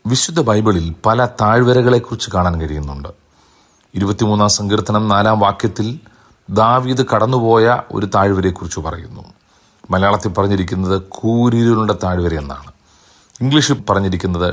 വിശുദ്ധ ബൈബിളിൽ പല താഴ്വരകളെക്കുറിച്ച് കാണാൻ കഴിയുന്നുണ്ട് ഇരുപത്തിമൂന്നാം സങ്കീർത്തനം നാലാം വാക്യത്തിൽ ദാവീദ് കടന്നുപോയ ഒരു താഴ്വരയെക്കുറിച്ച് പറയുന്നു മലയാളത്തിൽ പറഞ്ഞിരിക്കുന്നത് കൂരിരുളുടെ താഴ്വര എന്നാണ് ഇംഗ്ലീഷിൽ പറഞ്ഞിരിക്കുന്നത്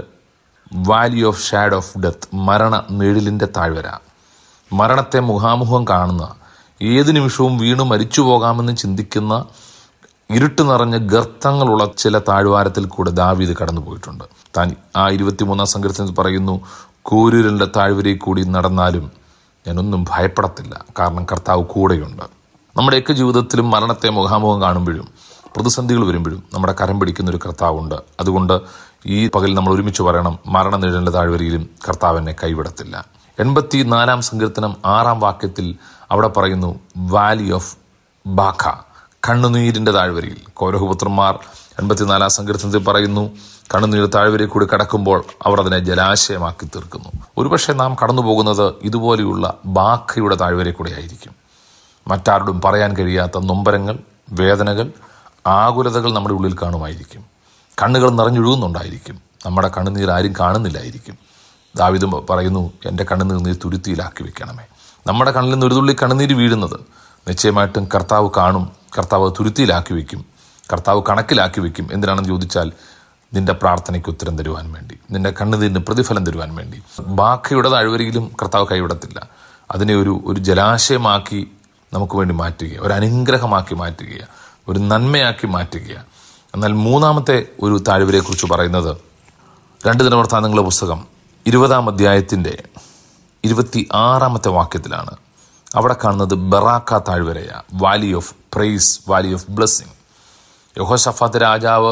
valley of shadow of death മരണ നിഴലിൻ്റെ താഴ്വര മരണത്തെ മുഖാമുഖം കാണുന്ന ഏത് നിമിഷവും വീണു മരിച്ചു പോകാമെന്ന് ചിന്തിക്കുന്ന ഇരുട്ട് നിറഞ്ഞ ഗർത്തങ്ങളുള്ള ചില താഴ്വാരത്തിൽ കൂടെ ദാവീദ് കടന്നു പോയിട്ടുണ്ട് താൻ ആ ഇരുപത്തിമൂന്നാം സങ്കീർത്തനത്തിൽ പറയുന്നു കൂരുരലിന്റെ താഴ്വരയിൽ കൂടി നടന്നാലും ഞാനൊന്നും ഭയപ്പെടത്തില്ല കാരണം കർത്താവ് കൂടെയുണ്ട് നമ്മുടെയൊക്കെ ജീവിതത്തിലും മരണത്തെ മുഖാമുഖം കാണുമ്പോഴും പ്രതിസന്ധികൾ വരുമ്പോഴും നമ്മുടെ കരം പിടിക്കുന്ന ഒരു കർത്താവുണ്ട് അതുകൊണ്ട് ഈ പകൽ നമ്മൾ ഒരുമിച്ച് പറയണം മരണ നിഴലിന്റെ താഴ്വരയിലും കർത്താവ് എന്നെ കൈവിടത്തില്ല എൺപത്തി നാലാം സങ്കീർത്തനം ആറാം വാക്യത്തിൽ അവിടെ പറയുന്നു വാലി ഓഫ് ബാഖ കണ്ണുനീരിന്റെ താഴ്വരയിൽ കൗരഹപുത്രന്മാർ എൺപത്തിനാലാം സങ്കീർത്തനത്തിൽ പറയുന്നു കണ്ണുനീർ താഴ്വരയിൽ കൂടി കടക്കുമ്പോൾ അവർ അതിനെ ജലാശയമാക്കി തീർക്കുന്നു ഒരുപക്ഷെ നാം കടന്നു പോകുന്നത് ഇതുപോലെയുള്ള ബാഖയുടെ താഴ്വരയിൽ കൂടെ ആയിരിക്കും മറ്റാരോടും പറയാൻ കഴിയാത്ത നൊമ്പരങ്ങൾ വേദനകൾ ആകുലതകൾ നമ്മുടെ ഉള്ളിൽ കാണുമായിരിക്കും കണ്ണുകൾ നിറഞ്ഞൊഴുകുന്നുണ്ടായിരിക്കും നമ്മുടെ കണ്ണുനീർ ആരും കാണുന്നില്ലായിരിക്കും ദാവിദും പറയുന്നു എൻ്റെ കണ്ണുനീർ നീ തുരുത്തിയിലാക്കി വെക്കണമേ നമ്മുടെ കണ്ണിൽ നിന്ന് ഒരു തുള്ളി കണ്ണുനീര് വീഴുന്നത് നിശ്ചയമായിട്ടും കർത്താവ് കാണും കർത്താവ് തുരുത്തിയിലാക്കി വെക്കും കർത്താവ് കണക്കിലാക്കി വെക്കും എന്തിനാണെന്ന് ചോദിച്ചാൽ നിന്റെ പ്രാർത്ഥനയ്ക്ക് ഉത്തരം തരുവാൻ വേണ്ടി നിന്റെ കണ്ണുനീരിന് പ്രതിഫലം തരുവാൻ വേണ്ടി ബാക്കിയുടെ താഴ്വരയിലും കർത്താവ് കൈവിടത്തില്ല അതിനെ ഒരു ഒരു ജലാശയമാക്കി നമുക്ക് വേണ്ടി മാറ്റുക ഒരു അനുഗ്രഹമാക്കി മാറ്റുക ഒരു നന്മയാക്കി മാറ്റുക എന്നാൽ മൂന്നാമത്തെ ഒരു താഴ്വരയെക്കുറിച്ച് പറയുന്നത് രണ്ട് ദിനവൃത്താന്തങ്ങളുടെ പുസ്തകം ഇരുപതാം അധ്യായത്തിൻ്റെ ഇരുപത്തി ആറാമത്തെ വാക്യത്തിലാണ് അവിടെ കാണുന്നത് ബറാക്ക താഴ്വരയ valley of praise valley of blessing Jehoshaphat രാജാവ്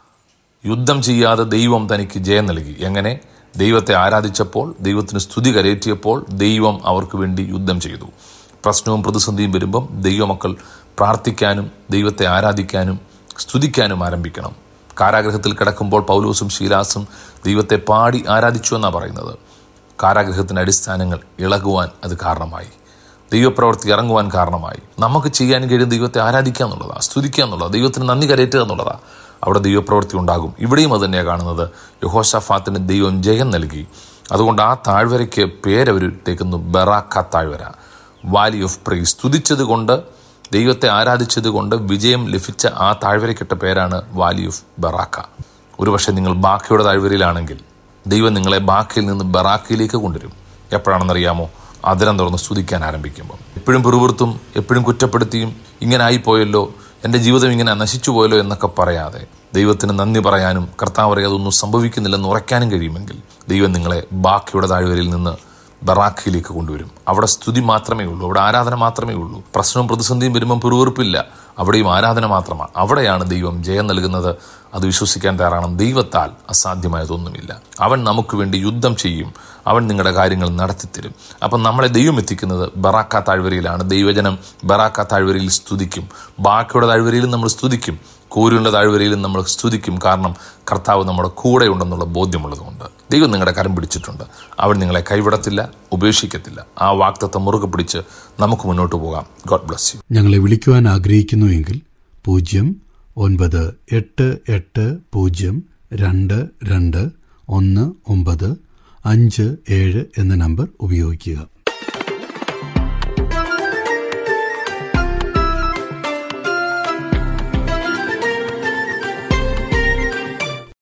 യുദ്ധം ചെയ്യാതെ ദൈവം തനിക്ക് ജയം നൽകി എങ്ങനെ ദൈവത്തെ ആരാധിച്ചപ്പോൾ ദൈവത്തിന് സ്തുതി കരയേറ്റിയപ്പോൾ ദൈവം അവർക്ക് വേണ്ടി യുദ്ധം ചെയ്തു പ്രശ്നവും പ്രതിസന്ധിയും വരുമ്പം ദൈവമക്കൾ പ്രാർത്ഥിക്കാനും ദൈവത്തെ ആരാധിക്കാനും സ്തുതിക്കാനും ആരംഭിക്കണം കാരാഗ്രഹത്തിൽ കിടക്കുമ്പോൾ പൗലോസും ശീലാസും ദൈവത്തെ പാടി ആരാധിച്ചു എന്നാണ് പറയുന്നത് കാരാഗ്രഹത്തിന്റെ അടിസ്ഥാനങ്ങൾ ഇളകുവാൻ അത് കാരണമായി ദൈവപ്രവൃത്തി ഇറങ്ങുവാൻ കാരണമായി നമുക്ക് ചെയ്യാൻ കഴിയും ദൈവത്തെ ആരാധിക്കുക എന്നുള്ളതാണ് സ്തുതിക്കുക എന്നുള്ളത് ദൈവത്തിന് നന്ദി കരയറ്റുക എന്നുള്ളതാണ് അവിടെ ദൈവപ്രവൃത്തി ഉണ്ടാകും ഇവിടെയും അത് തന്നെയാണ് കാണുന്നത് യഹോഷഫാത്തിന് ദൈവം ജയം നൽകി അതുകൊണ്ട് ആ താഴ്വരയ്ക്ക് പേരവരിട്ടേക്കുന്നു ബറാക്ക താഴ്വര വാലി ഓഫ് പ്രൈ സ്തുതിച്ചത് കൊണ്ട് ദൈവത്തെ ആരാധിച്ചത് കൊണ്ട് വിജയം ലഭിച്ച ആ താഴ്വരയ്ക്കിട്ട പേരാണ് വാലി ഓഫ് ബറാക്ക ഒരുപക്ഷെ നിങ്ങൾ ബാക്കിയുടെ താഴ്വരയിലാണെങ്കിൽ ദൈവം നിങ്ങളെ ബാക്കിയിൽ നിന്ന് ബറാക്കയിലേക്ക് കൊണ്ടുവരും എപ്പോഴാണെന്നറിയാമോ അതിരം തുറന്ന് സ്തുതിക്കാൻ ആരംഭിക്കുമ്പോൾ എപ്പോഴും പിറുപിറുത്തും എപ്പോഴും കുറ്റപ്പെടുത്തിയും ഇങ്ങനെ ആയിപ്പോയല്ലോ എൻ്റെ ജീവിതം ഇങ്ങനെ നശിച്ചു പോയല്ലോ എന്നൊക്കെ പറയാതെ ദൈവത്തിന് നന്ദി പറയാനും കർത്താവ് പറയാതെ ഒന്നും സംഭവിക്കുന്നില്ലെന്ന് ഉറയ്ക്കാനും കഴിയുമെങ്കിൽ ദൈവം നിങ്ങളെ ബാക്കിയുടെ താഴ്വരയിൽ നിന്ന് ബറാഖയിലേക്ക് കൊണ്ടുവരും അവിടെ സ്തുതി മാത്രമേ ഉള്ളൂ അവിടെ ആരാധന മാത്രമേ ഉള്ളൂ പ്രശ്നവും പ്രതിസന്ധിയും വരുമ്പം പിറുവിറുപ്പില്ല അവിടെയും ആരാധന മാത്രമാണ് അവിടെയാണ് ദൈവം ജയം നൽകുന്നത് അത് വിശ്വസിക്കാൻ തയ്യാറാണ് ദൈവത്താൽ അസാധ്യമായതൊന്നുമില്ല അവൻ നമുക്ക് വേണ്ടി യുദ്ധം ചെയ്യും അവൻ നിങ്ങളുടെ കാര്യങ്ങൾ നടത്തിത്തരും അപ്പം നമ്മളെ ദൈവം എത്തിക്കുന്നത് ബറാക്ക താഴ്വരയിലാണ് ദൈവജനം ബറാക്ക താഴ്വരയിൽ സ്തുതിക്കും ബാക്കിയുടെ താഴ്വരയിലും നമ്മൾ സ്തുതിക്കും കൂരുണ്ട താഴ്വരയിലും നമ്മൾ സ്തുതിക്കും കാരണം കർത്താവ് നമ്മുടെ കൂടെ ഉണ്ടെന്നുള്ള ബോധ്യമുള്ളതുകൊണ്ട് ദൈവം നിങ്ങളുടെ കരം പിടിച്ചിട്ടുണ്ട് അവൻ നിങ്ങളെ കൈവിടത്തില്ല ഉപേക്ഷിക്കത്തില്ല ആ വാക്തത്വം മുറുകെ പിടിച്ച് നമുക്ക് മുന്നോട്ട് പോകാം ഗോഡ് ബ്ലസ് യു ഞങ്ങളെ വിളിക്കുവാൻ ആഗ്രഹിക്കുന്നുവെങ്കിൽ പൂജ്യം ഒൻപത് എട്ട് എട്ട് പൂജ്യം രണ്ട് രണ്ട് ഒന്ന് ഒമ്പത് അഞ്ച് ഏഴ് എന്ന നമ്പർ ഉപയോഗിക്കുക